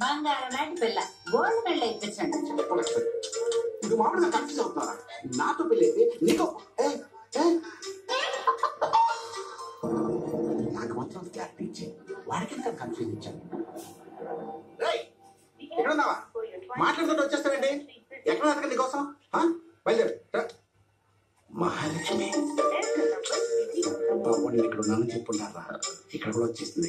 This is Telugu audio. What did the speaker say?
బంగారం లాంటి పిల్ల గోల్డ్ మెడల్ ఇప్పించండి ఇది మామూలుగా కన్ఫ్యూజ్ అవుతున్నారా నాతో పెళ్ళి అయితే నీతో ఏ, ఏ. నాకు మాత్రం క్లారిటీ ఇచ్చే వాడికి ఎంత కన్ఫ్యూజ్ ఇచ్చాను రేయ్, ఎక్కడున్నావా మాట్లాడుతుంటే వచ్చేస్తావేంటి ఎక్కడ వెతకండి నీకోసం ఆ? బయలుదేరు రా. మహాలక్ష్మి బాబు నేను ఇక్కడ ఉన్నానని చెప్పుంటారా ఇక్కడ కూడా వచ్చేసింది